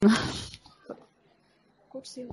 كرسي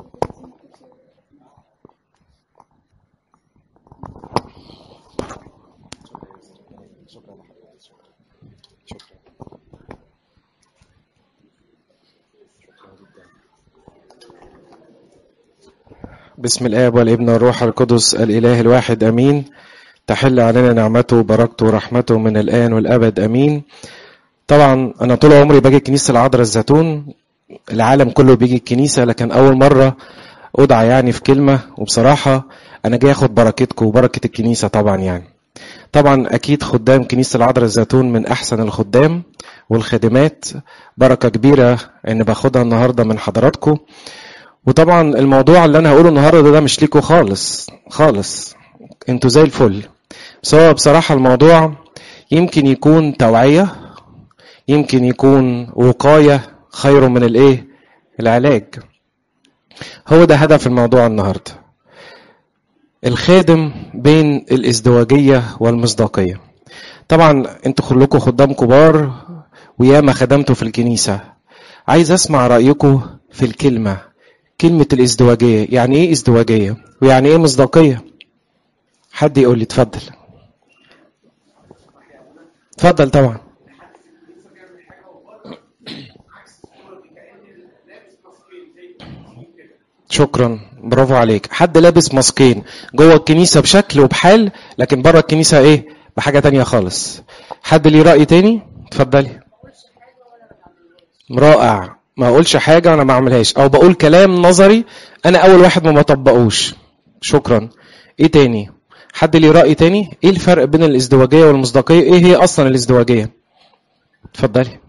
بسم الآب والابن والروح القدس الإله الواحد أمين تحل علينا نعمته وبركته ورحمته من الآن والأبد أمين طبعا أنا طول عمري باجي كنيسة العذراء الزيتون العالم كله بيجي الكنيسة لكن أول مرة أدعى يعني في كلمة وبصراحة أنا جاي أخد بركتكم وبركة الكنيسة طبعا يعني طبعا أكيد خدام كنيسة العذراء الزيتون من أحسن الخدام والخدمات بركة كبيرة إن باخدها النهاردة من حضراتكم وطبعا الموضوع اللي انا هقوله النهارده ده مش ليكوا خالص خالص انتوا زي الفل بس هو بصراحه الموضوع يمكن يكون توعيه يمكن يكون وقايه خير من الايه العلاج هو ده هدف الموضوع النهارده الخادم بين الازدواجيه والمصداقيه طبعا انتوا كلكم خدام كبار وياما خدمتوا في الكنيسه عايز اسمع رايكم في الكلمه كلمة الازدواجية يعني ايه ازدواجية ويعني ايه مصداقية حد يقول لي اتفضل اتفضل طبعا شكرا برافو عليك حد لابس ماسكين جوه الكنيسة بشكل وبحال لكن بره الكنيسة ايه بحاجة تانية خالص حد ليه رأي تاني اتفضلي رائع ما اقولش حاجه انا ما اعملهاش او بقول كلام نظري انا اول واحد ما بطبقوش شكرا ايه تاني حد ليه راي تاني ايه الفرق بين الازدواجيه والمصداقيه ايه هي اصلا الازدواجيه اتفضلي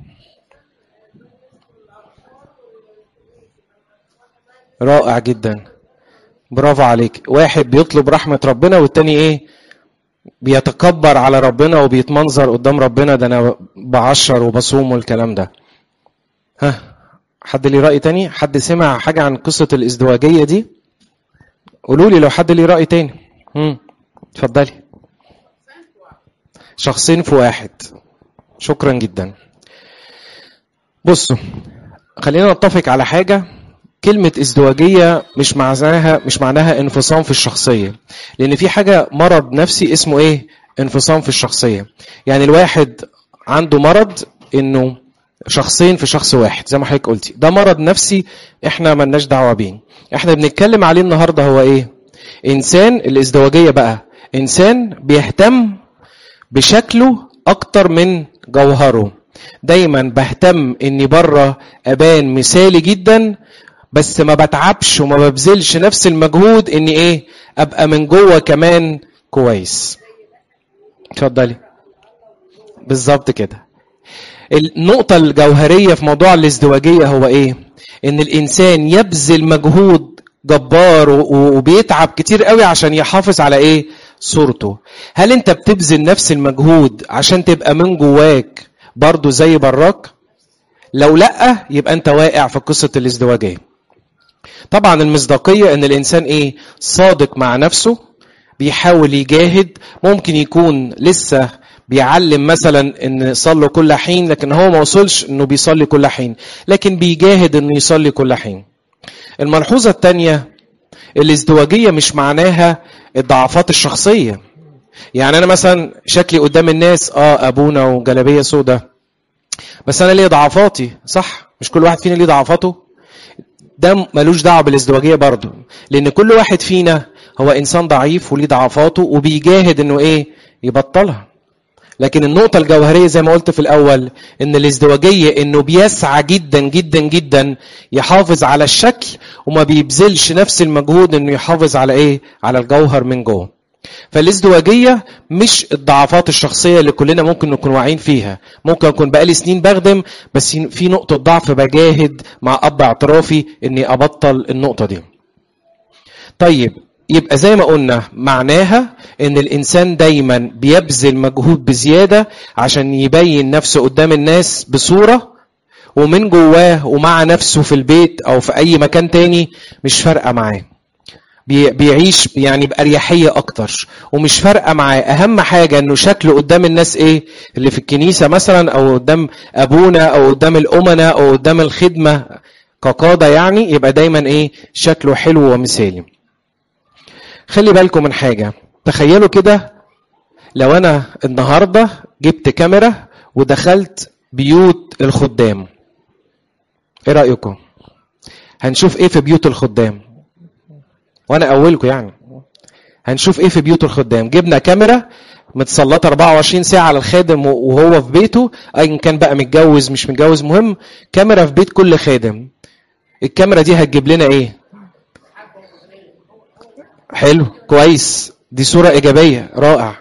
رائع جدا برافو عليك واحد بيطلب رحمه ربنا والتاني ايه بيتكبر على ربنا وبيتمنظر قدام ربنا ده انا بعشر وبصوم والكلام ده ها حد ليه رأي تاني؟ حد سمع حاجة عن قصة الازدواجية دي؟ قولوا لي لو حد ليه رأي تاني. امم اتفضلي. شخصين في واحد. شكرا جدا. بصوا خلينا نتفق على حاجة كلمة ازدواجية مش معناها مش معناها انفصام في الشخصية. لأن في حاجة مرض نفسي اسمه ايه؟ انفصام في الشخصية. يعني الواحد عنده مرض انه شخصين في شخص واحد زي ما حضرتك قلتي ده مرض نفسي احنا ملناش دعوه بيه احنا بنتكلم عليه النهارده هو ايه انسان الازدواجيه بقى انسان بيهتم بشكله اكتر من جوهره دايما بهتم اني بره ابان مثالي جدا بس ما بتعبش وما ببذلش نفس المجهود اني ايه ابقى من جوه كمان كويس اتفضلي بالظبط كده النقطة الجوهرية في موضوع الازدواجية هو ايه؟ ان الانسان يبذل مجهود جبار وبيتعب كتير قوي عشان يحافظ على ايه؟ صورته. هل انت بتبذل نفس المجهود عشان تبقى من جواك برضو زي براك؟ لو لا يبقى انت واقع في قصة الازدواجية. طبعا المصداقية ان الانسان ايه؟ صادق مع نفسه بيحاول يجاهد ممكن يكون لسه بيعلم مثلا ان يصلي كل حين لكن هو ما وصلش انه بيصلي كل حين لكن بيجاهد انه يصلي كل حين الملحوظة الثانية الازدواجية مش معناها الضعفات الشخصية يعني انا مثلا شكلي قدام الناس اه ابونا وجلابية سودة بس انا ليه ضعفاتي صح مش كل واحد فينا ليه ضعفاته ده ملوش دعوه بالازدواجيه برضه لان كل واحد فينا هو انسان ضعيف وليه ضعفاته وبيجاهد انه ايه يبطلها لكن النقطة الجوهرية زي ما قلت في الأول إن الازدواجية إنه بيسعى جدا جدا جدا يحافظ على الشكل وما بيبذلش نفس المجهود إنه يحافظ على إيه؟ على الجوهر من جوه. فالازدواجية مش الضعفات الشخصية اللي كلنا ممكن نكون واعيين فيها ممكن أكون بقالي سنين بخدم بس في نقطة ضعف بجاهد مع أب اعترافي إني أبطل النقطة دي طيب يبقى زي ما قلنا معناها ان الانسان دايما بيبذل مجهود بزياده عشان يبين نفسه قدام الناس بصوره ومن جواه ومع نفسه في البيت او في اي مكان تاني مش فارقه معاه بيعيش يعني بأريحية أكتر ومش فارقة معاه أهم حاجة إنه شكله قدام الناس إيه اللي في الكنيسة مثلا أو قدام أبونا أو قدام الأمنا أو قدام الخدمة كقادة يعني يبقى دايما ايه شكله حلو ومثالي خلي بالكم من حاجة تخيلوا كده لو انا النهاردة جبت كاميرا ودخلت بيوت الخدام ايه رأيكم هنشوف ايه في بيوت الخدام وانا اولكم يعني هنشوف ايه في بيوت الخدام جبنا كاميرا متسلطه 24 ساعه على الخادم وهو في بيته ايا كان بقى متجوز مش متجوز مهم كاميرا في بيت كل خادم الكاميرا دي هتجيب لنا ايه حلو كويس دي صوره ايجابيه رائع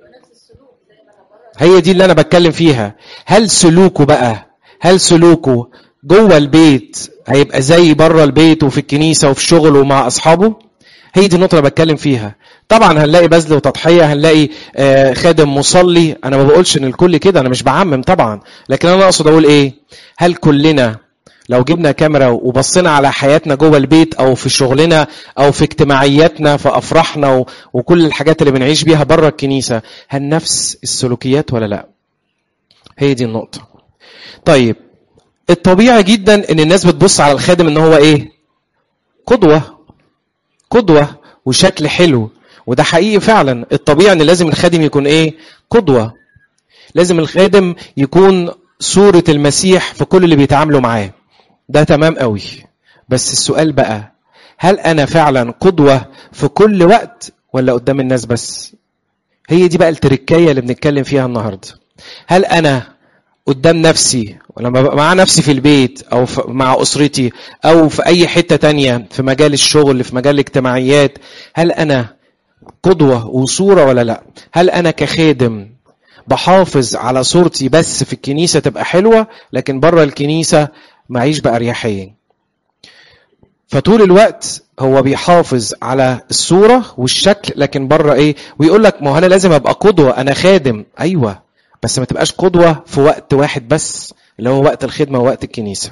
هي دي اللي انا بتكلم فيها هل سلوكه بقى هل سلوكه جوه البيت هيبقى زي بره البيت وفي الكنيسه وفي شغله ومع اصحابه هي دي النقطه اللي بتكلم فيها طبعا هنلاقي بذل وتضحيه هنلاقي آه خادم مصلي انا ما بقولش ان الكل كده انا مش بعمم طبعا لكن انا اقصد اقول ايه هل كلنا لو جبنا كاميرا وبصينا على حياتنا جوه البيت او في شغلنا او في اجتماعياتنا في افراحنا وكل الحاجات اللي بنعيش بيها بره الكنيسه هل نفس السلوكيات ولا لا هي دي النقطه طيب الطبيعي جدا ان الناس بتبص على الخادم ان هو ايه قدوه قدوه وشكل حلو وده حقيقي فعلا الطبيعي ان لازم الخادم يكون ايه قدوه لازم الخادم يكون صوره المسيح في كل اللي بيتعاملوا معاه ده تمام قوي بس السؤال بقى هل انا فعلا قدوه في كل وقت ولا قدام الناس بس هي دي بقى التركية اللي بنتكلم فيها النهارده هل انا قدام نفسي ولما ببقى مع نفسي في البيت او مع اسرتي او في اي حته تانية في مجال الشغل في مجال الاجتماعيات هل انا قدوه وصوره ولا لا هل انا كخادم بحافظ على صورتي بس في الكنيسه تبقى حلوه لكن بره الكنيسه معيش بأريحية فطول الوقت هو بيحافظ على الصورة والشكل لكن بره ايه ويقول لك ما هو انا لازم ابقى قدوة انا خادم ايوه بس ما تبقاش قدوة في وقت واحد بس اللي هو وقت الخدمة ووقت الكنيسة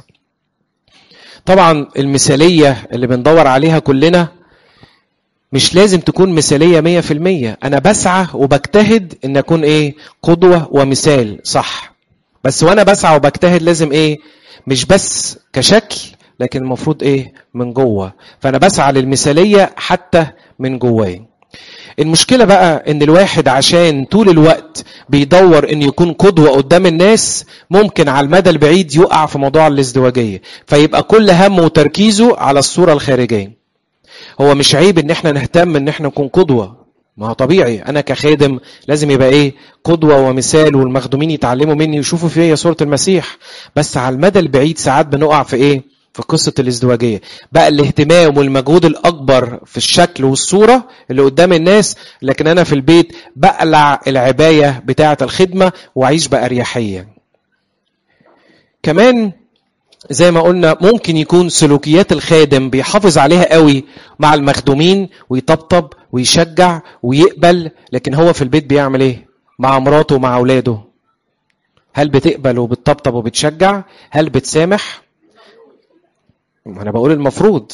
طبعا المثالية اللي بندور عليها كلنا مش لازم تكون مثالية مية في المية أنا بسعى وبجتهد إن أكون إيه قدوة ومثال صح بس وأنا بسعى وبجتهد لازم إيه مش بس كشكل لكن المفروض ايه من جوه فانا بسعى للمثاليه حتى من جواي المشكله بقى ان الواحد عشان طول الوقت بيدور ان يكون قدوه قدام الناس ممكن على المدى البعيد يقع في موضوع الازدواجيه فيبقى كل همه وتركيزه على الصوره الخارجيه هو مش عيب ان احنا نهتم ان احنا نكون قدوه ما هو طبيعي انا كخادم لازم يبقى ايه قدوه ومثال والمخدومين يتعلموا مني ويشوفوا فيا صوره المسيح بس على المدى البعيد ساعات بنقع في ايه في قصة الازدواجية بقى الاهتمام والمجهود الأكبر في الشكل والصورة اللي قدام الناس لكن أنا في البيت بقلع العباية بتاعة الخدمة وأعيش بأريحية كمان زي ما قلنا ممكن يكون سلوكيات الخادم بيحافظ عليها قوي مع المخدومين ويطبطب ويشجع ويقبل لكن هو في البيت بيعمل ايه مع مراته ومع اولاده هل بتقبل وبتطبطب وبتشجع هل بتسامح انا بقول المفروض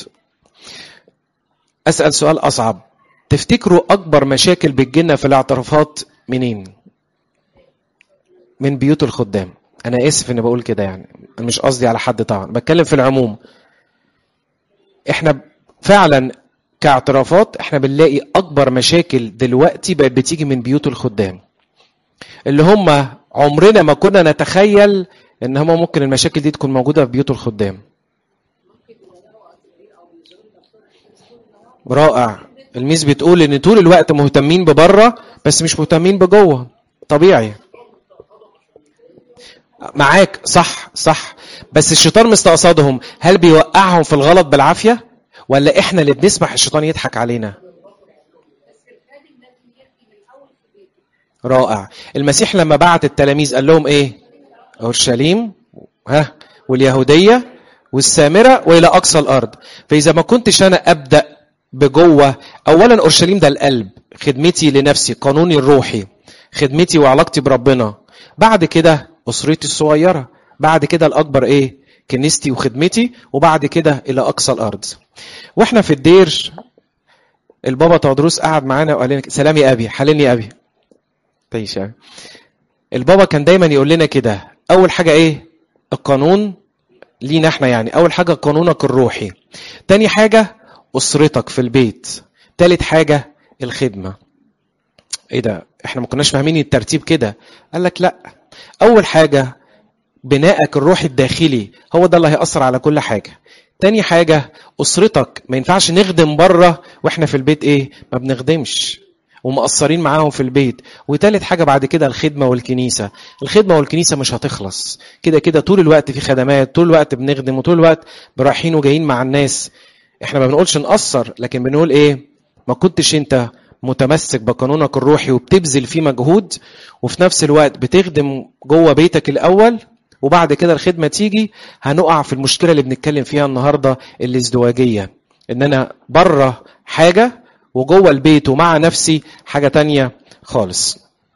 اسال سؤال اصعب تفتكروا اكبر مشاكل بتجينا في الاعترافات منين من بيوت الخدام انا اسف اني بقول كده يعني انا مش قصدي على حد طبعا بتكلم في العموم احنا فعلا كاعترافات احنا بنلاقي اكبر مشاكل دلوقتي بقت بتيجي من بيوت الخدام اللي هم عمرنا ما كنا نتخيل ان هم ممكن المشاكل دي تكون موجوده في بيوت الخدام رائع الميس بتقول ان طول الوقت مهتمين ببره بس مش مهتمين بجوه طبيعي معاك صح صح بس الشيطان مستقصدهم هل بيوقعهم في الغلط بالعافيه ولا احنا اللي بنسمح الشيطان يضحك علينا رائع المسيح لما بعت التلاميذ قال لهم ايه اورشليم ها واليهوديه والسامره والى اقصى الارض فاذا ما كنتش انا ابدا بجوه اولا اورشليم ده القلب خدمتي لنفسي قانوني الروحي خدمتي وعلاقتي بربنا بعد كده اسرتي الصغيره بعد كده الاكبر ايه كنيستي وخدمتي وبعد كده الى اقصى الارض واحنا في الدير البابا تودروس قعد معانا وقال لنا سلام يا ابي حللني يا ابي تعيش يا البابا كان دايما يقول لنا كده اول حاجه ايه القانون لينا احنا يعني اول حاجه قانونك الروحي تاني حاجه اسرتك في البيت تالت حاجه الخدمه ايه ده احنا ما كناش فاهمين الترتيب كده قال لك لا اول حاجه بنائك الروحي الداخلي هو ده اللي هيأثر على كل حاجه تاني حاجه اسرتك ما ينفعش نخدم بره واحنا في البيت ايه ما بنخدمش ومقصرين معاهم في البيت وتالت حاجة بعد كده الخدمة والكنيسة الخدمة والكنيسة مش هتخلص كده كده طول الوقت في خدمات طول الوقت بنخدم وطول الوقت رايحين وجايين مع الناس احنا ما بنقولش نقصر لكن بنقول ايه ما كنتش انت متمسك بقانونك الروحي وبتبذل فيه مجهود وفي نفس الوقت بتخدم جوه بيتك الاول وبعد كده الخدمه تيجي هنقع في المشكله اللي بنتكلم فيها النهارده الازدواجيه ان انا بره حاجه وجوه البيت ومع نفسي حاجه تانية خالص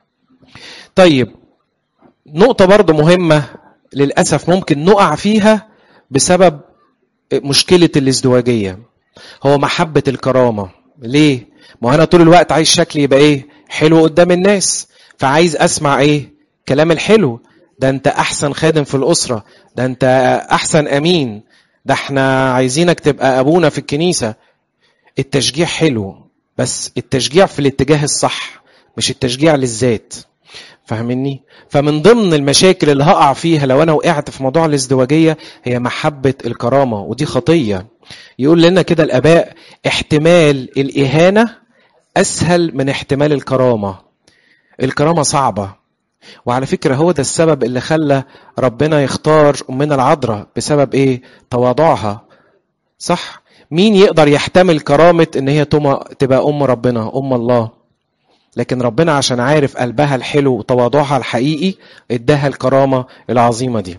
طيب نقطه برضو مهمه للاسف ممكن نقع فيها بسبب مشكله الازدواجيه هو محبه الكرامه ليه ما انا طول الوقت عايز شكلي يبقى ايه حلو قدام الناس فعايز اسمع ايه كلام الحلو ده انت احسن خادم في الاسره ده انت احسن امين ده احنا عايزينك تبقى ابونا في الكنيسه التشجيع حلو بس التشجيع في الاتجاه الصح مش التشجيع للذات فاهمني فمن ضمن المشاكل اللي هقع فيها لو انا وقعت في موضوع الازدواجيه هي محبه الكرامه ودي خطيه يقول لنا كده الاباء احتمال الاهانه اسهل من احتمال الكرامه الكرامه صعبه وعلى فكره هو ده السبب اللي خلى ربنا يختار امنا العذراء بسبب ايه تواضعها صح مين يقدر يحتمل كرامه ان هي تبقى ام ربنا ام الله لكن ربنا عشان عارف قلبها الحلو وتواضعها الحقيقي اداها الكرامه العظيمه دي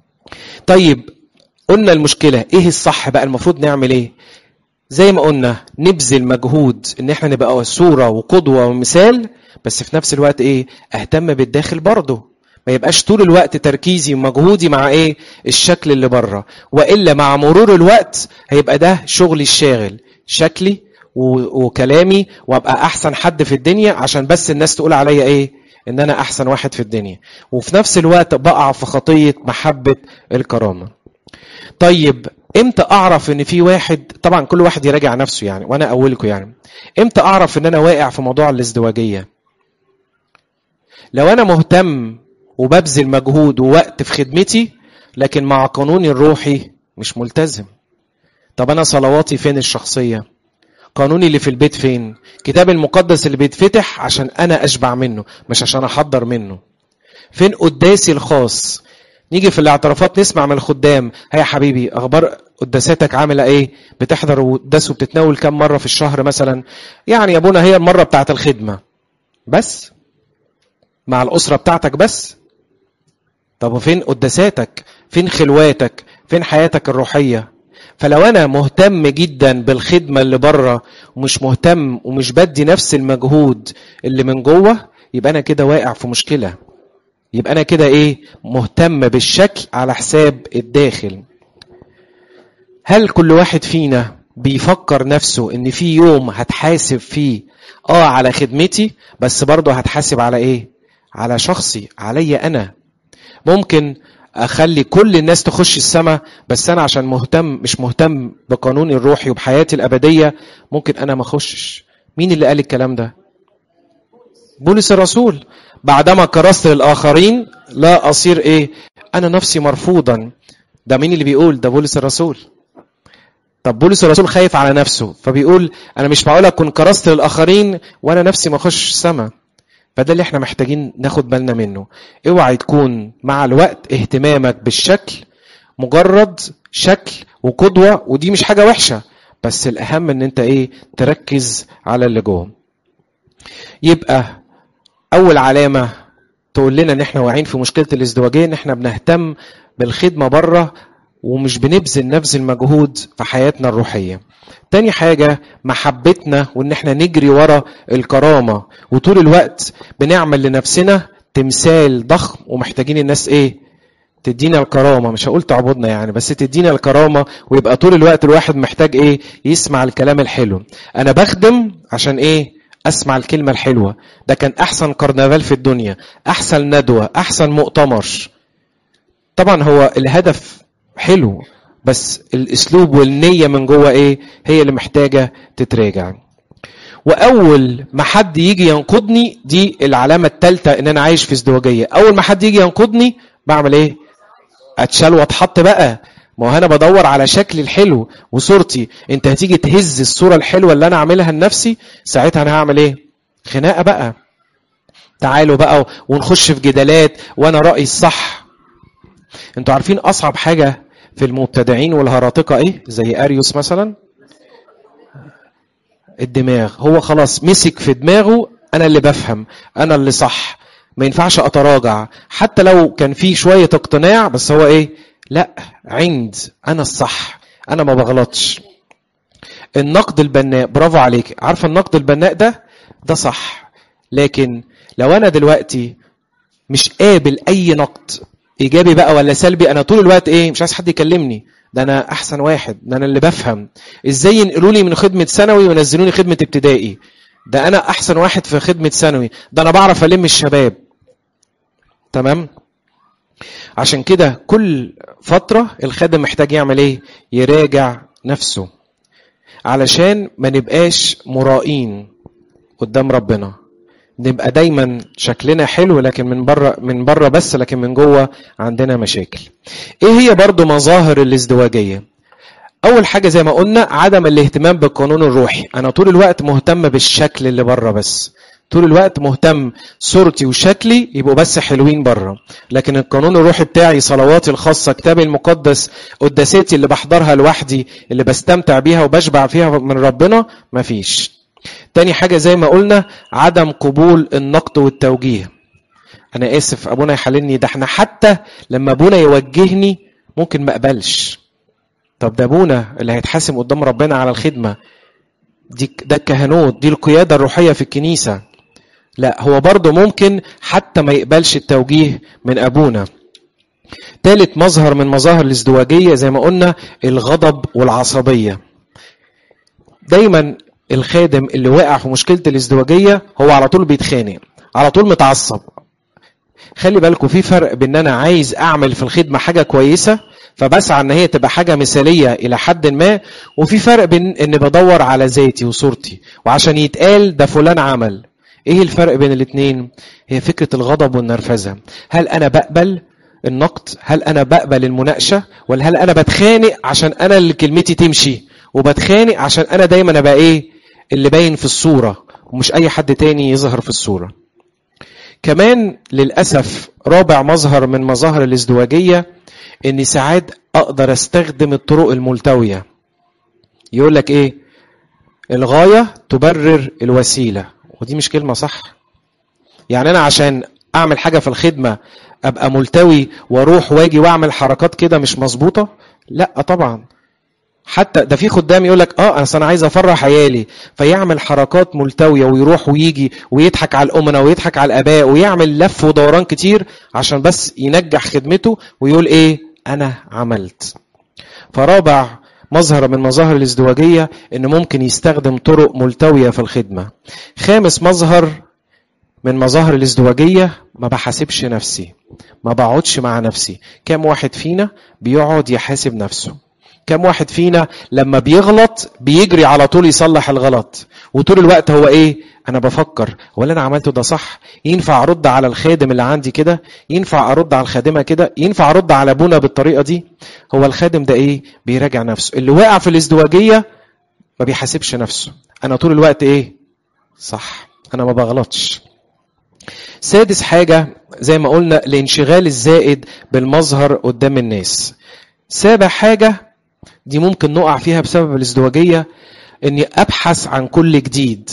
طيب قلنا المشكله ايه الصح بقى المفروض نعمل ايه زي ما قلنا نبذل مجهود ان احنا نبقى صوره وقدوه ومثال بس في نفس الوقت ايه اهتم بالداخل برضه ما يبقاش طول الوقت تركيزي ومجهودي مع ايه الشكل اللي بره والا مع مرور الوقت هيبقى ده شغلي الشاغل شكلي وكلامي وابقى احسن حد في الدنيا عشان بس الناس تقول عليا ايه ان انا احسن واحد في الدنيا وفي نفس الوقت بقع في خطيه محبه الكرامه طيب امتى اعرف ان في واحد طبعا كل واحد يراجع نفسه يعني وانا اولكم يعني امتى اعرف ان انا واقع في موضوع الازدواجيه لو انا مهتم وببذل مجهود ووقت في خدمتي لكن مع قانوني الروحي مش ملتزم طب انا صلواتي فين الشخصيه قانوني اللي في البيت فين كتاب المقدس اللي بيتفتح عشان انا اشبع منه مش عشان احضر منه فين قداسي الخاص نيجي في الاعترافات نسمع من الخدام هيا حبيبي اخبار قداساتك عامله ايه بتحضر قداس وبتتناول كم مره في الشهر مثلا يعني يا ابونا هي المره بتاعه الخدمه بس مع الاسره بتاعتك بس طب وفين قداساتك فين خلواتك فين حياتك الروحيه فلو انا مهتم جدا بالخدمه اللي بره ومش مهتم ومش بدي نفس المجهود اللي من جوه يبقى انا كده واقع في مشكله يبقى انا كده ايه مهتم بالشكل على حساب الداخل هل كل واحد فينا بيفكر نفسه ان في يوم هتحاسب فيه اه على خدمتي بس برضه هتحاسب على ايه على شخصي عليا انا ممكن اخلي كل الناس تخش السماء بس انا عشان مهتم مش مهتم بقانوني الروحي وبحياتي الابديه ممكن انا ما اخشش مين اللي قال الكلام ده بولس الرسول بعدما كرست للاخرين لا اصير ايه انا نفسي مرفوضا ده مين اللي بيقول ده بولس الرسول طب بولس الرسول خايف على نفسه فبيقول انا مش معقول اكون كرست للاخرين وانا نفسي ما اخش السماء فده اللي احنا محتاجين ناخد بالنا منه اوعى تكون مع الوقت اهتمامك بالشكل مجرد شكل وقدوة ودي مش حاجة وحشة بس الأهم إن أنت إيه تركز على اللي جوه. يبقى أول علامة تقول لنا إن إحنا واعيين في مشكلة الازدواجية إن إحنا بنهتم بالخدمة بره ومش بنبذل نفس المجهود في حياتنا الروحية. تاني حاجة محبتنا وإن إحنا نجري ورا الكرامة وطول الوقت بنعمل لنفسنا تمثال ضخم ومحتاجين الناس إيه؟ تدينا الكرامة مش هقول تعبدنا يعني بس تدينا الكرامة ويبقى طول الوقت الواحد محتاج ايه يسمع الكلام الحلو انا بخدم عشان ايه اسمع الكلمة الحلوة ده كان احسن كرنفال في الدنيا احسن ندوة احسن مؤتمر طبعا هو الهدف حلو بس الاسلوب والنيه من جوه ايه هي اللي محتاجه تتراجع واول ما حد يجي ينقضني دي العلامه الثالثه ان انا عايش في ازدواجيه اول ما حد يجي ينقضني بعمل ايه اتشال واتحط بقى ما هو انا بدور على شكلي الحلو وصورتي انت هتيجي تهز الصوره الحلوه اللي انا عاملها لنفسي ساعتها انا هعمل ايه خناقه بقى تعالوا بقى ونخش في جدالات وانا رايي الصح انتوا عارفين اصعب حاجه في المبتدعين والهراطقه ايه زي اريوس مثلا الدماغ هو خلاص مسك في دماغه انا اللي بفهم انا اللي صح ما ينفعش اتراجع حتى لو كان في شويه اقتناع بس هو ايه لا عند انا الصح انا ما بغلطش النقد البناء برافو عليك عارفه النقد البناء ده ده صح لكن لو انا دلوقتي مش قابل اي نقد ايجابي بقى ولا سلبي انا طول الوقت ايه مش عايز حد يكلمني ده انا احسن واحد ده انا اللي بفهم ازاي ينقلوا لي من خدمه ثانوي وينزلوني خدمه ابتدائي ده انا احسن واحد في خدمه ثانوي ده انا بعرف الم الشباب تمام عشان كده كل فتره الخادم محتاج يعمل ايه يراجع نفسه علشان ما نبقاش مرائين قدام ربنا نبقى دايما شكلنا حلو لكن من بره من بره بس لكن من جوه عندنا مشاكل. ايه هي برضو مظاهر الازدواجيه؟ اول حاجه زي ما قلنا عدم الاهتمام بالقانون الروحي، انا طول الوقت مهتم بالشكل اللي بره بس. طول الوقت مهتم صورتي وشكلي يبقوا بس حلوين بره لكن القانون الروحي بتاعي صلواتي الخاصة كتابي المقدس قداساتي اللي بحضرها لوحدي اللي بستمتع بيها وبشبع فيها من ربنا مفيش تاني حاجة زي ما قلنا عدم قبول النقد والتوجيه أنا آسف أبونا يحللني ده احنا حتى لما أبونا يوجهني ممكن ما أقبلش طب ده أبونا اللي هيتحاسب قدام ربنا على الخدمة دي ده الكهنوت دي القيادة الروحية في الكنيسة لا هو برضه ممكن حتى ما يقبلش التوجيه من أبونا ثالث مظهر من مظاهر الازدواجية زي ما قلنا الغضب والعصبية دايما الخادم اللي واقع في مشكله الازدواجيه هو على طول بيتخانق على طول متعصب خلي بالكم في فرق بين انا عايز اعمل في الخدمه حاجه كويسه فبسعى ان هي تبقى حاجه مثاليه الى حد ما وفي فرق بين ان بدور على ذاتي وصورتي وعشان يتقال ده فلان عمل ايه الفرق بين الاثنين هي فكره الغضب والنرفزه هل انا بقبل النقد هل انا بقبل المناقشه ولا هل انا بتخانق عشان انا اللي كلمتي تمشي وبتخانق عشان انا دايما ابقى ايه اللي باين في الصورة ومش أي حد تاني يظهر في الصورة كمان للأسف رابع مظهر من مظاهر الازدواجية إني ساعات أقدر أستخدم الطرق الملتوية يقول لك إيه الغاية تبرر الوسيلة ودي مش كلمة صح يعني أنا عشان أعمل حاجة في الخدمة أبقى ملتوي وأروح وأجي وأعمل حركات كده مش مظبوطة لا طبعا حتى ده في خدام يقول لك اه انا عايز افرح عيالي فيعمل حركات ملتويه ويروح ويجي ويضحك على الامنا ويضحك على الاباء ويعمل لف ودوران كتير عشان بس ينجح خدمته ويقول ايه انا عملت فرابع مظهر من مظاهر الازدواجيه ان ممكن يستخدم طرق ملتويه في الخدمه خامس مظهر من مظاهر الازدواجيه ما بحاسبش نفسي ما بقعدش مع نفسي كام واحد فينا بيقعد يحاسب نفسه كم واحد فينا لما بيغلط بيجري على طول يصلح الغلط وطول الوقت هو ايه انا بفكر هو اللي انا عملته ده صح ينفع ارد على الخادم اللي عندي كده ينفع ارد على الخادمه كده ينفع ارد على ابونا بالطريقه دي هو الخادم ده ايه بيراجع نفسه اللي واقع في الازدواجيه ما بيحاسبش نفسه انا طول الوقت ايه صح انا ما بغلطش سادس حاجة زي ما قلنا الانشغال الزائد بالمظهر قدام الناس سابع حاجة دي ممكن نقع فيها بسبب الازدواجية اني ابحث عن كل جديد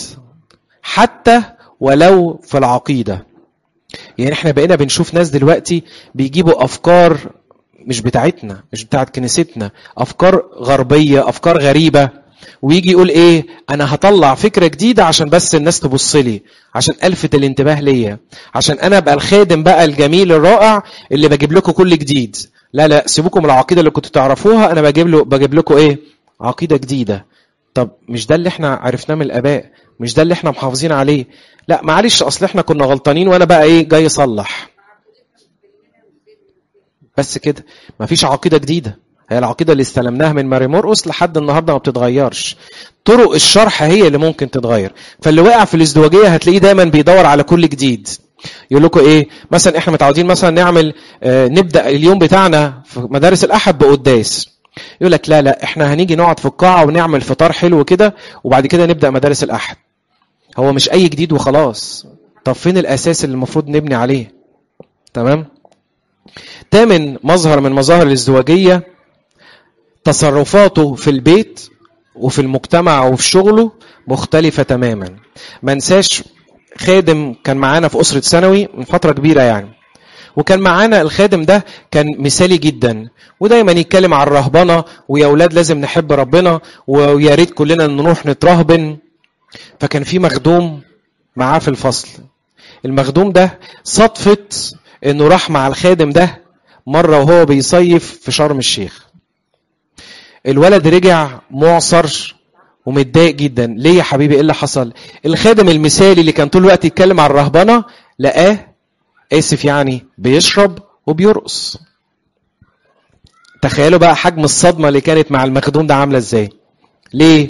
حتى ولو في العقيدة يعني احنا بقينا بنشوف ناس دلوقتي بيجيبوا افكار مش بتاعتنا مش بتاعت كنيستنا افكار غربية افكار غريبة ويجي يقول ايه انا هطلع فكرة جديدة عشان بس الناس تبص لي عشان الفت الانتباه ليا عشان انا ابقى الخادم بقى الجميل الرائع اللي بجيب لكم كل جديد لا لا سيبوكم من العقيده اللي كنتوا تعرفوها انا بجيب له بجيب لكم ايه عقيده جديده طب مش ده اللي احنا عرفناه من الاباء مش ده اللي احنا محافظين عليه لا معلش اصل احنا كنا غلطانين وانا بقى ايه جاي اصلح بس كده مفيش عقيده جديده هي العقيدة اللي استلمناها من ماري مرقس لحد النهاردة ما بتتغيرش طرق الشرح هي اللي ممكن تتغير فاللي واقع في الازدواجية هتلاقيه دايما بيدور على كل جديد يقول لكم ايه مثلا احنا متعودين مثلا نعمل آه نبدا اليوم بتاعنا في مدارس الاحد بقداس يقول لك لا لا احنا هنيجي نقعد في القاعه ونعمل فطار حلو كده وبعد كده نبدا مدارس الاحد هو مش اي جديد وخلاص طب فين الاساس اللي المفروض نبني عليه تمام تامن مظهر من مظاهر الازدواجيه تصرفاته في البيت وفي المجتمع وفي شغله مختلفه تماما ما انساش خادم كان معانا في اسره ثانوي من فتره كبيره يعني وكان معانا الخادم ده كان مثالي جدا ودايما يتكلم عن الرهبنه ويا اولاد لازم نحب ربنا ويا ريت كلنا نروح نترهبن فكان في مخدوم معاه في الفصل المخدوم ده صدفت انه راح مع الخادم ده مره وهو بيصيف في شرم الشيخ الولد رجع معصر ومتضايق جدا ليه يا حبيبي ايه اللي حصل الخادم المثالي اللي كان طول الوقت يتكلم عن الرهبنه لقاه اسف يعني بيشرب وبيرقص تخيلوا بقى حجم الصدمه اللي كانت مع المخدوم ده عامله ازاي ليه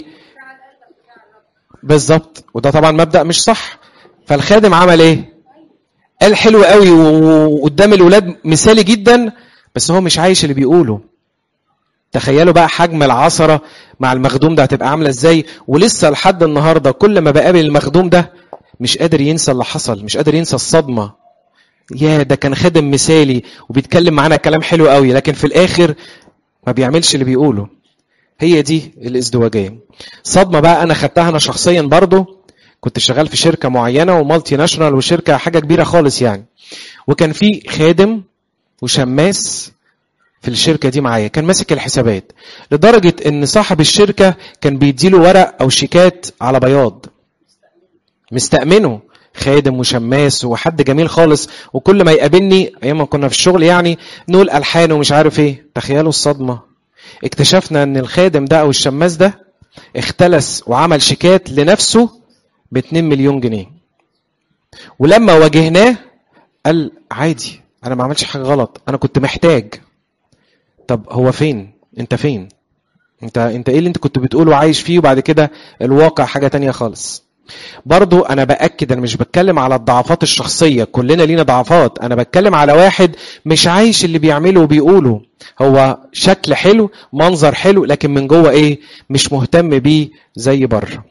بالظبط وده طبعا مبدا مش صح فالخادم عمل ايه قال حلو قوي وقدام الولاد مثالي جدا بس هو مش عايش اللي بيقوله تخيلوا بقى حجم العصرة مع المخدوم ده هتبقى عاملة ازاي ولسه لحد النهاردة كل ما بقابل المخدوم ده مش قادر ينسى اللي حصل مش قادر ينسى الصدمة يا ده كان خادم مثالي وبيتكلم معانا كلام حلو قوي لكن في الاخر ما بيعملش اللي بيقوله هي دي الازدواجية صدمة بقى انا خدتها انا شخصيا برضو كنت شغال في شركة معينة ومالتي ناشونال وشركة حاجة كبيرة خالص يعني وكان في خادم وشماس في الشركة دي معايا كان ماسك الحسابات لدرجة ان صاحب الشركة كان بيديله ورق او شيكات على بياض مستأمنه خادم وشماس وحد جميل خالص وكل ما يقابلني ايام ما كنا في الشغل يعني نقول الحان ومش عارف ايه تخيلوا الصدمة اكتشفنا ان الخادم ده او الشماس ده اختلس وعمل شيكات لنفسه ب 2 مليون جنيه ولما واجهناه قال عادي انا ما عملتش حاجه غلط انا كنت محتاج طب هو فين انت فين انت انت ايه اللي انت كنت بتقوله عايش فيه وبعد كده الواقع حاجه تانية خالص برضو انا باكد انا مش بتكلم على الضعفات الشخصيه كلنا لينا ضعفات انا بتكلم على واحد مش عايش اللي بيعمله وبيقوله هو شكل حلو منظر حلو لكن من جوه ايه مش مهتم بيه زي بره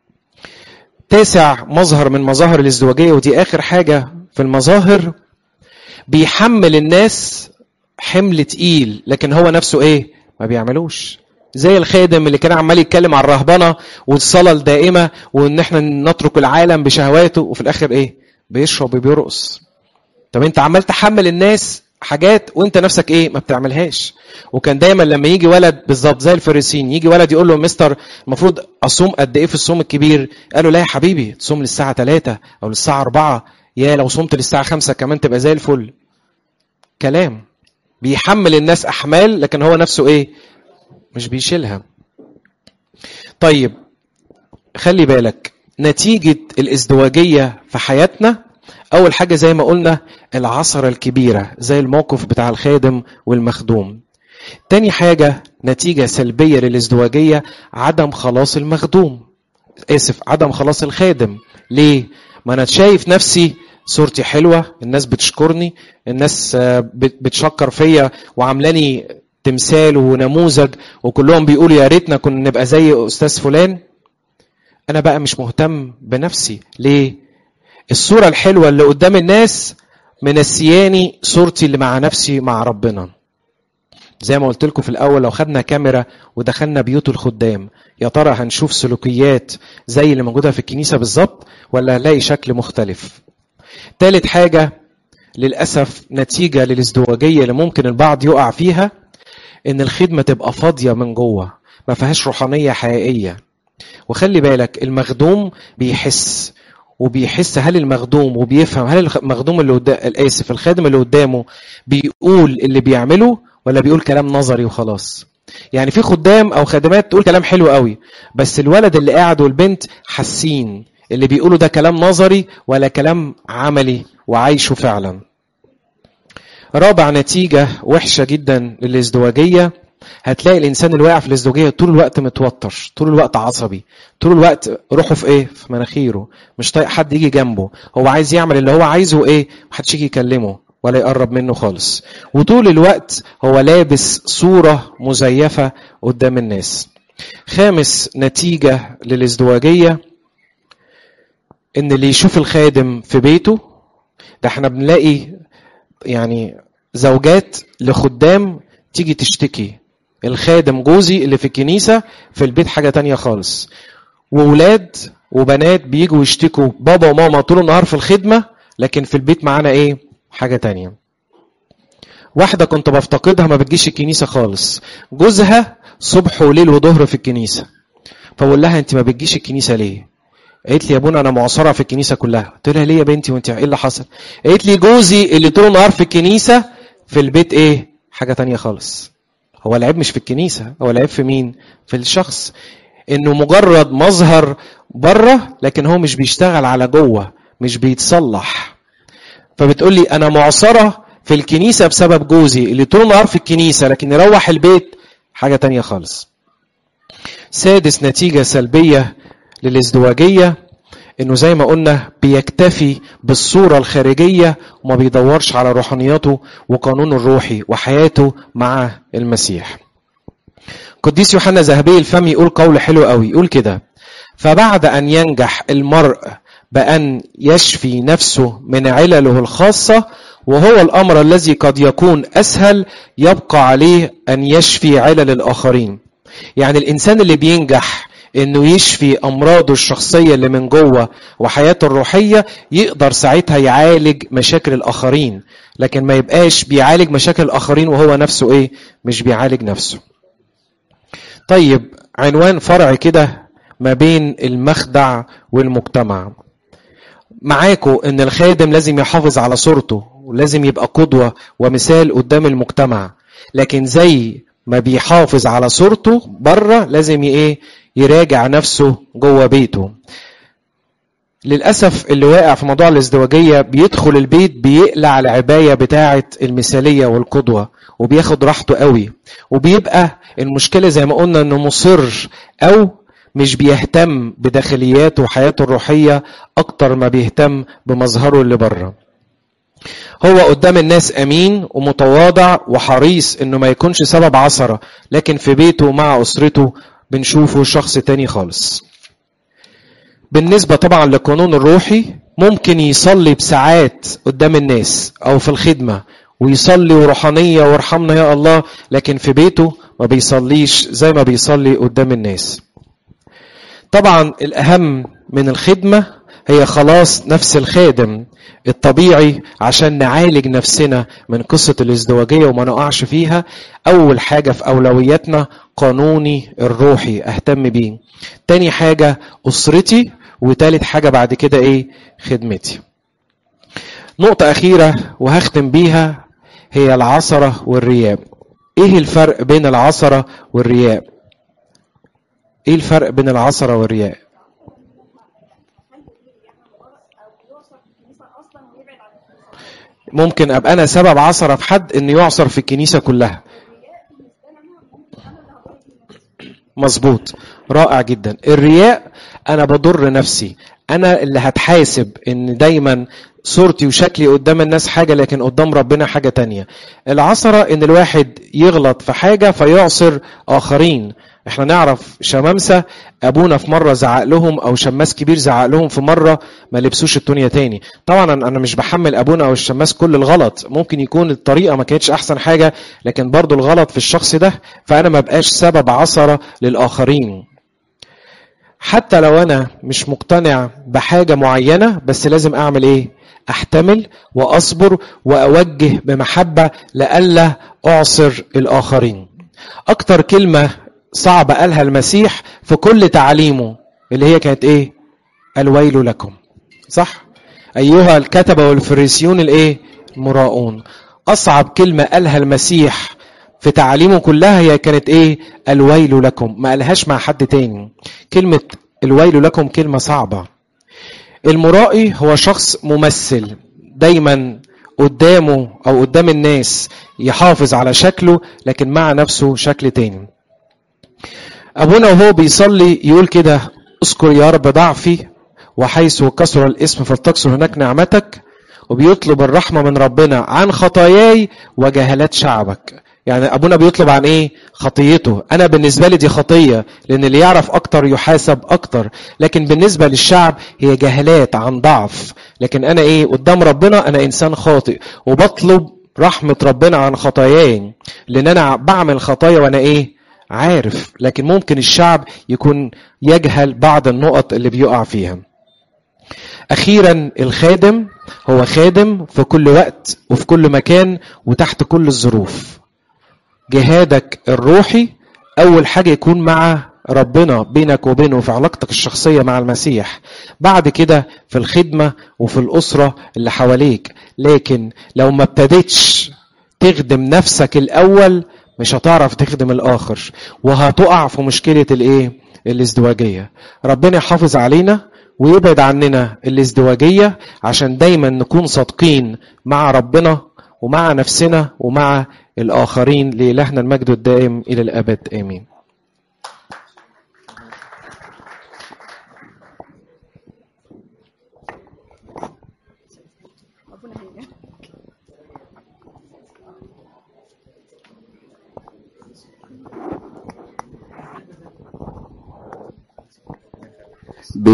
تاسع مظهر من مظاهر الازدواجيه ودي اخر حاجه في المظاهر بيحمل الناس حمل تقيل لكن هو نفسه ايه ما بيعملوش زي الخادم اللي كان عمال يتكلم عن الرهبنه والصلاه الدائمه وان احنا نترك العالم بشهواته وفي الاخر ايه بيشرب وبيرقص طب انت عمال تحمل الناس حاجات وانت نفسك ايه ما بتعملهاش وكان دايما لما يجي ولد بالظبط زي الفريسين يجي ولد يقول له مستر المفروض اصوم قد ايه في الصوم الكبير قالوا لا يا حبيبي تصوم للساعه 3 او للساعه 4 يا لو صمت للساعه 5 كمان تبقى زي الفل كلام بيحمل الناس احمال لكن هو نفسه ايه مش بيشيلها طيب خلي بالك نتيجة الازدواجية في حياتنا أول حاجة زي ما قلنا العصرة الكبيرة زي الموقف بتاع الخادم والمخدوم تاني حاجة نتيجة سلبية للازدواجية عدم خلاص المخدوم آسف عدم خلاص الخادم ليه؟ ما أنا شايف نفسي صورتي حلوة الناس بتشكرني الناس بتشكر فيا وعاملاني تمثال ونموذج وكلهم بيقولوا يا ريتنا كنا نبقى زي أستاذ فلان أنا بقى مش مهتم بنفسي ليه؟ الصورة الحلوة اللي قدام الناس منسياني صورتي اللي مع نفسي مع ربنا زي ما قلت لكم في الأول لو خدنا كاميرا ودخلنا بيوت الخدام يا ترى هنشوف سلوكيات زي اللي موجودة في الكنيسة بالظبط ولا هنلاقي شكل مختلف تالت حاجة للأسف نتيجة للازدواجية اللي ممكن البعض يقع فيها إن الخدمة تبقى فاضية من جوه ما فيهاش روحانية حقيقية وخلي بالك المخدوم بيحس وبيحس هل المخدوم وبيفهم هل المخدوم اللي قدام الاسف الخادم اللي قدامه بيقول اللي بيعمله ولا بيقول كلام نظري وخلاص يعني في خدام او خادمات تقول كلام حلو قوي بس الولد اللي قاعد والبنت حاسين اللي بيقولوا ده كلام نظري ولا كلام عملي وعايشه فعلا رابع نتيجة وحشة جدا للازدواجية هتلاقي الانسان اللي واقع في الازدواجيه طول الوقت متوتر طول الوقت عصبي طول الوقت روحه في ايه في مناخيره مش طايق حد يجي جنبه هو عايز يعمل اللي هو عايزه ايه محدش يجي يكلمه ولا يقرب منه خالص وطول الوقت هو لابس صوره مزيفه قدام الناس خامس نتيجه للازدواجيه ان اللي يشوف الخادم في بيته ده احنا بنلاقي يعني زوجات لخدام تيجي تشتكي الخادم جوزي اللي في الكنيسة في البيت حاجة تانية خالص وولاد وبنات بيجوا يشتكوا بابا وماما طول النهار في الخدمة لكن في البيت معانا ايه حاجة تانية واحدة كنت بفتقدها ما بتجيش الكنيسة خالص جوزها صبح وليل وظهر في الكنيسة فبقول لها انت ما بتجيش الكنيسة ليه قالت لي يا ابونا انا معصره في الكنيسه كلها قلت لها ليه يا بنتي وانت ايه اللي حصل قالت لي جوزي اللي طول النهار في الكنيسه في البيت ايه حاجه تانية خالص هو العيب مش في الكنيسه هو العيب في مين في الشخص انه مجرد مظهر بره لكن هو مش بيشتغل على جوه مش بيتصلح فبتقول لي انا معصره في الكنيسه بسبب جوزي اللي طول النهار في الكنيسه لكن يروح البيت حاجه تانية خالص سادس نتيجه سلبيه للازدواجية انه زي ما قلنا بيكتفي بالصورة الخارجية وما بيدورش على روحانياته وقانونه الروحي وحياته مع المسيح قديس يوحنا ذهبي الفم يقول قول حلو قوي يقول كده فبعد ان ينجح المرء بان يشفي نفسه من علله الخاصة وهو الامر الذي قد يكون اسهل يبقى عليه ان يشفي علل الاخرين يعني الانسان اللي بينجح انه يشفي امراضه الشخصيه اللي من جوه وحياته الروحيه يقدر ساعتها يعالج مشاكل الاخرين لكن ما يبقاش بيعالج مشاكل الاخرين وهو نفسه ايه مش بيعالج نفسه طيب عنوان فرع كده ما بين المخدع والمجتمع معاكو ان الخادم لازم يحافظ على صورته ولازم يبقى قدوه ومثال قدام المجتمع لكن زي ما بيحافظ على صورته بره لازم ايه يراجع نفسه جوه بيته للأسف اللي واقع في موضوع الازدواجية بيدخل البيت بيقلع العباية بتاعة المثالية والقدوة وبياخد راحته قوي وبيبقى المشكلة زي ما قلنا انه مصر او مش بيهتم بداخلياته وحياته الروحية اكتر ما بيهتم بمظهره اللي بره هو قدام الناس امين ومتواضع وحريص انه ما يكونش سبب عثرة لكن في بيته مع اسرته بنشوفه شخص تاني خالص بالنسبة طبعا للقانون الروحي ممكن يصلي بساعات قدام الناس او في الخدمة ويصلي وروحانية وارحمنا يا الله لكن في بيته ما بيصليش زي ما بيصلي قدام الناس طبعا الاهم من الخدمة هي خلاص نفس الخادم الطبيعي عشان نعالج نفسنا من قصة الازدواجية وما نقعش فيها أول حاجة في أولوياتنا قانوني الروحي أهتم بيه تاني حاجة أسرتي وتالت حاجة بعد كده إيه خدمتي نقطة أخيرة وهختم بيها هي العصرة والرياء إيه الفرق بين العصرة والرياء إيه الفرق بين العصرة والرياء ممكن ابقى انا سبب عثره في حد انه يعصر في الكنيسه كلها مظبوط رائع جدا الرياء انا بضر نفسي انا اللي هتحاسب ان دايما صورتي وشكلي قدام الناس حاجة لكن قدام ربنا حاجة تانية العصرة ان الواحد يغلط في حاجة فيعصر اخرين احنا نعرف شمامسة ابونا في مرة زعق لهم او شماس كبير زعق لهم في مرة ما لبسوش الدنيا تاني طبعا انا مش بحمل ابونا او الشماس كل الغلط ممكن يكون الطريقة ما كانتش احسن حاجة لكن برضو الغلط في الشخص ده فانا ما بقاش سبب عثرة للاخرين حتى لو انا مش مقتنع بحاجة معينة بس لازم اعمل ايه احتمل واصبر واوجه بمحبة لئلا اعصر الاخرين اكتر كلمة صعبة قالها المسيح في كل تعليمه اللي هي كانت ايه الويل لكم صح ايها الكتبة والفريسيون الايه مراؤون اصعب كلمة قالها المسيح في تعاليمه كلها هي كانت ايه الويل لكم ما قالهاش مع حد تاني كلمة الويل لكم كلمة صعبة المرائي هو شخص ممثل دايما قدامه او قدام الناس يحافظ على شكله لكن مع نفسه شكل تاني ابونا وهو بيصلي يقول كده اذكر يا رب ضعفي وحيث كسر الاسم فلتكسر هناك نعمتك وبيطلب الرحمة من ربنا عن خطاياي وجهالات شعبك يعني ابونا بيطلب عن ايه خطيته انا بالنسبه لي دي خطيه لان اللي يعرف اكتر يحاسب اكتر لكن بالنسبه للشعب هي جهالات عن ضعف لكن انا ايه قدام ربنا انا انسان خاطئ وبطلب رحمه ربنا عن خطاياي لان انا بعمل خطايا وانا ايه عارف لكن ممكن الشعب يكون يجهل بعض النقط اللي بيقع فيها اخيرا الخادم هو خادم في كل وقت وفي كل مكان وتحت كل الظروف جهادك الروحي اول حاجه يكون مع ربنا بينك وبينه في علاقتك الشخصيه مع المسيح بعد كده في الخدمه وفي الاسره اللي حواليك لكن لو ما ابتديتش تخدم نفسك الاول مش هتعرف تخدم الاخر وهتقع في مشكله الايه الازدواجيه ربنا يحافظ علينا ويبعد عننا الازدواجيه عشان دايما نكون صادقين مع ربنا ومع نفسنا ومع الآخرين لإلهنا المجد الدائم إلى الأبد آمين